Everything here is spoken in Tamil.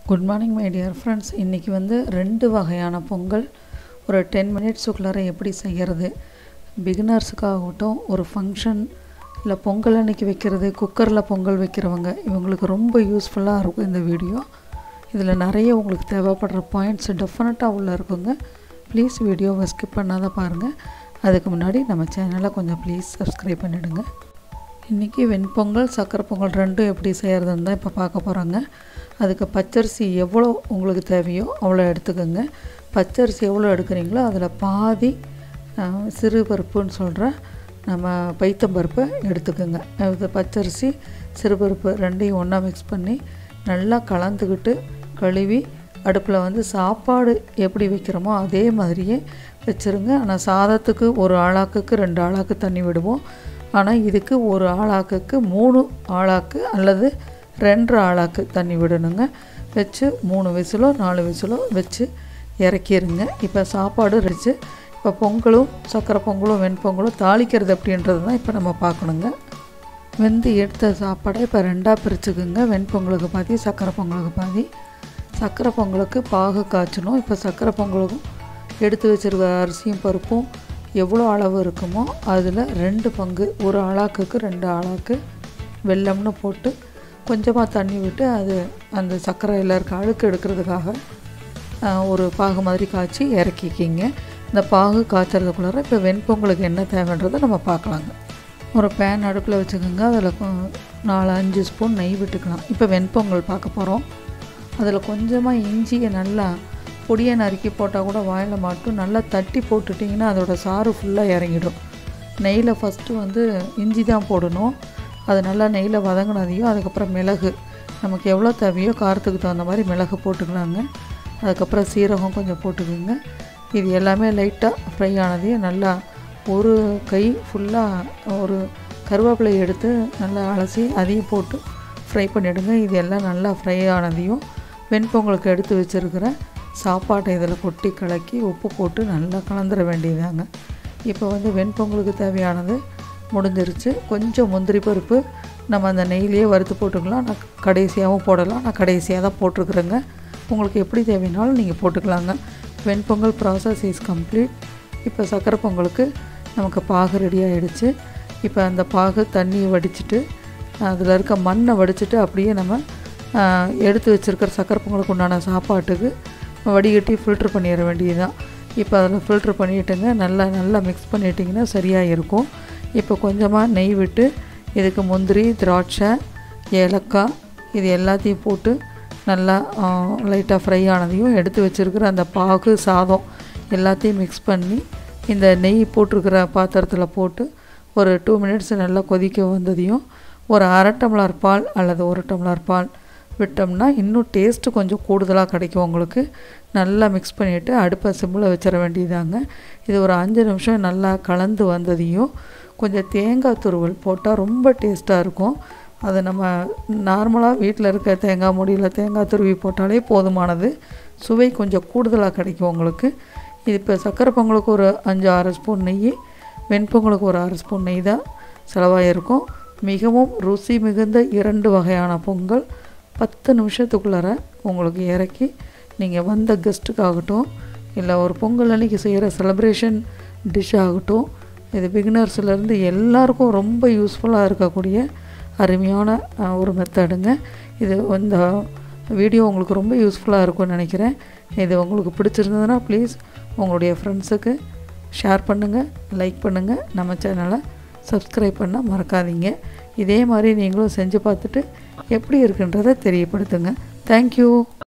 good morning my dear friends இன்றைக்கி வந்து ரெண்டு வகையான பொங்கல் ஒரு டென் மினிட்ஸுக்குள்ளார எப்படி செய்கிறது பிகினர்ஸுக்காகட்டும் ஒரு ஃபங்க்ஷன் இல்லை பொங்கல் அன்னைக்கு வைக்கிறது குக்கரில் பொங்கல் வைக்கிறவங்க இவங்களுக்கு ரொம்ப யூஸ்ஃபுல்லாக இருக்கும் இந்த வீடியோ இதில் நிறைய உங்களுக்கு தேவைப்படுற பாயிண்ட்ஸ் டெஃபினட்டாக உள்ளே இருக்குங்க ப்ளீஸ் வீடியோவை ஸ்கிப் பண்ணாத பாருங்கள் அதுக்கு முன்னாடி நம்ம சேனலை கொஞ்சம் ப்ளீஸ் சப்ஸ்கிரைப் பண்ணிவிடுங்க இன்றைக்கி வெண்பொங்கல் சக்கரை பொங்கல் ரெண்டும் எப்படி செய்கிறதுன்னு தான் இப்போ பார்க்க போகிறாங்க அதுக்கு பச்சரிசி எவ்வளோ உங்களுக்கு தேவையோ அவ்வளோ எடுத்துக்கோங்க பச்சரிசி எவ்வளோ எடுக்கிறீங்களோ அதில் பாதி அஹ், சிறு பருப்புன்னு சொல்கிற நம்ம பைத்தம்பருப்பை எடுத்துக்கோங்க இது பச்சரிசி சிறுபருப்பு ரெண்டையும் ஒன்றா மிக்ஸ் பண்ணி நல்லா கலந்துக்கிட்டு கழுவி அடுப்பில் வந்து சாப்பாடு எப்படி வைக்கிறோமோ அதே மாதிரியே வச்சுருங்க ஆனால் சாதத்துக்கு ஒரு ஆளாக்குக்கு ரெண்டு ஆளாக்கு தண்ணி விடுவோம் ஆனால் இதுக்கு ஒரு ஆளாக்குக்கு மூணு ஆளாக்கு அல்லது ரெண்டு ஆளாக்கு தண்ணி விடணுங்க வச்சு மூணு விசிலோ நாலு விசிலோ வச்சு இறக்கிருங்க இப்போ சாப்பாடு வச்சு இப்போ பொங்கலும் சக்கரை பொங்கலும் வெண்பொங்கலும் தாளிக்கிறது அப்படின்றது தான் இப்போ நம்ம பார்க்கணுங்க வெந்து எடுத்த சாப்பாடை இப்போ ரெண்டாக பிரிச்சுக்குங்க வெண்பொங்கலுக்கு பாதி சக்கரை பொங்கலுக்கு பாதி சக்கரை பொங்கலுக்கு பாகு காய்ச்சணும் இப்போ சக்கரை பொங்கலுக்கும் எடுத்து வச்சிருக்க அரிசியும் பருப்பும் எவ்வளோ அளவு இருக்குமோ அதில் ரெண்டு பங்கு ஒரு ஆளாக்குக்கு ரெண்டு ஆளாக்கு வெல்லம்னு போட்டு கொஞ்சமாக தண்ணி விட்டு அது அந்த சர்க்கரையில் இருக்க அழுக்கு எடுக்கிறதுக்காக ஆஹ், ஒரு பாகு மாதிரி காய்ச்சி இறக்கிக்கிங்க இந்த பாகு காய்ச்சறதுக்குள்ளார இப்போ வெண்பொங்கலுக்கு என்ன தேவைன்றதை நம்ம பார்க்கலாங்க ஒரு பேன் அடுப்பில் வச்சுக்கோங்க அதில் கொ- நாலு அஞ்சு ஸ்பூன் நெய் விட்டுக்கலாம் இப்போ வெண்பொங்கல் பார்க்க போகிறோம் அதில் கொஞ்சமாக இஞ்சியை நல்லா பொடியை நறுக்கி போட்டால் கூட வாயில் மாட்டும் நல்லா தட்டி போட்டுட்டிங்கன்னா அதோட சாறு ஃபுல்லாக இறங்கிடும் நெய்யில் ஃபஸ்ட்டு வந்து இஞ்சி தான் போடணும் அது நல்லா நெய்யில் வதங்கினதையும் அதுக்கப்புறம் மிளகு நமக்கு எவ்வளோ தேவையோ காரத்துக்கு தகுந்த மாதிரி மிளகு போட்டுக்கலாங்க அதுக்கப்புறம் சீரகம் கொஞ்சம் போட்டுக்கோங்க இது எல்லாமே லைட்டாக ஃப்ரை ஆனதையும் நல்லா ஒரு கை ஃபுல்லாக ஒரு கருவேப்பிலை எடுத்து நல்லா அலசி அதையும் போட்டு ஃப்ரை பண்ணிவிடுங்க இது எல்லாம் நல்லா ஃப்ரை ஆனதையும் வெண்பொங்கலுக்கு எடுத்து வச்சுருக்கிற சாப்பாட்டை இதில் கொட்டி கலக்கி உப்பு போட்டு நல்லா கலந்துட வேண்டியதாங்க இப்போ வந்து வெண்பொங்கலுக்கு தேவையானது முடிஞ்சிருச்சு கொஞ்சம் முந்திரி பருப்பு நம்ம அந்த நெய்லேயே வறுத்து போட்டுக்கலாம் நான் கடைசியாகவும் போடலாம் நான் கடைசியாக தான் போட்டிருக்குறேங்க உங்களுக்கு எப்படி தேவைனாலும் நீங்கள் போட்டுக்கலாங்க வெண்பொங்கல் ப்ராசஸ் இஸ் கம்ப்ளீட் இப்போ சக்கரை பொங்கலுக்கு நமக்கு பாகு ரெடி ஆகிடுச்சு இப்போ அந்த பாகு தண்ணியை வடிச்சிட்டு அதில் இருக்க மண்ணை வடிச்சிட்டு அப்படியே நம்ம ஆஹ், எடுத்து வச்சுருக்கிற சக்கரை பொங்கலுக்கு உண்டான சாப்பாட்டுக்கு வடிகட்டி ஃபில்ட்ரு பண்ணிட வேண்டியதுதான் இப்போ அதில் ஃபில்ட்ரு பண்ணிட்டுங்க நல்லா நல்லா மிக்ஸ் பண்ணிட்டிங்கன்னா சரியாக இருக்கும் இப்போ கொஞ்சமாக நெய் விட்டு இதுக்கு முந்திரி திராட்சை ஏலக்காய் இது எல்லாத்தையும் போட்டு நல்லா லைட்டாக ஃப்ரை ஆனதையும் எடுத்து வச்சுருக்கிற அந்த பாகு சாதம் எல்லாத்தையும் மிக்ஸ் பண்ணி இந்த நெய் போட்டிருக்கிற பாத்திரத்தில் போட்டு ஒரு டூ மினிட்ஸ் நல்லா கொதிக்க வந்ததையும் ஒரு அரை டம்ளர் பால் அல்லது ஒரு டம்ளர் பால் விட்டோம்னா இன்னும் டேஸ்ட்டு கொஞ்சம் கூடுதலாக கிடைக்கும் உங்களுக்கு நல்லா மிக்ஸ் பண்ணிவிட்டு அடுப்பை சிம்மில் வச்சிட வேண்டியதாங்க இது ஒரு அஞ்சு நிமிஷம் நல்லா கலந்து வந்ததையும் கொஞ்சம் தேங்காய் துருவல் போட்டால் ரொம்ப டேஸ்ட்டாக இருக்கும் அது நம்ம நார்மலாக வீட்டில் இருக்க தேங்காய் முடியில் தேங்காய் துருவி போட்டாலே போதுமானது சுவை கொஞ்சம் கூடுதலாக கிடைக்கும் உங்களுக்கு இது இப்போ சக்கரை பொங்கலுக்கு ஒரு அஞ்சு ஆறு ஸ்பூன் நெய் வெண்பொங்கலுக்கு ஒரு ஆறு ஸ்பூன் நெய் தான் செலவாயிருக்கும் மிகவும் ருசி மிகுந்த இரண்டு வகையான பொங்கல் பத்து நிமிஷத்துக்குள்ளார உங்களுக்கு இறக்கி நீங்கள் வந்த கெஸ்ட்டுக்காகட்டும் இல்லை ஒரு பொங்கல் அன்னைக்கு செய்கிற செலப்ரேஷன் டிஷ் ஆகட்டும் இது பிகினர்ஸ்லேருந்து எல்லாருக்கும் ரொம்ப யூஸ்ஃபுல்லாக இருக்கக்கூடிய அருமையான அஹ், ஒரு மெத்தடுங்க இது இந்த வீடியோ உங்களுக்கு ரொம்ப யூஸ்ஃபுல்லாக இருக்கும்னு நினைக்கிறேன் இது உங்களுக்கு பிடிச்சிருந்ததுன்னா ப்ளீஸ் உங்களுடைய ஃப்ரெண்ட்ஸுக்கு ஷேர் பண்ணுங்கள் லைக் பண்ணுங்கள் நம்ம சேனலை சப்ஸ்கிரைப் பண்ண மறக்காதீங்க இதே மாதிரி நீங்களும் செஞ்சு பார்த்துட்டு எப்படி இருக்குன்றதை தெரியப்படுத்துங்க தேங்க்யூ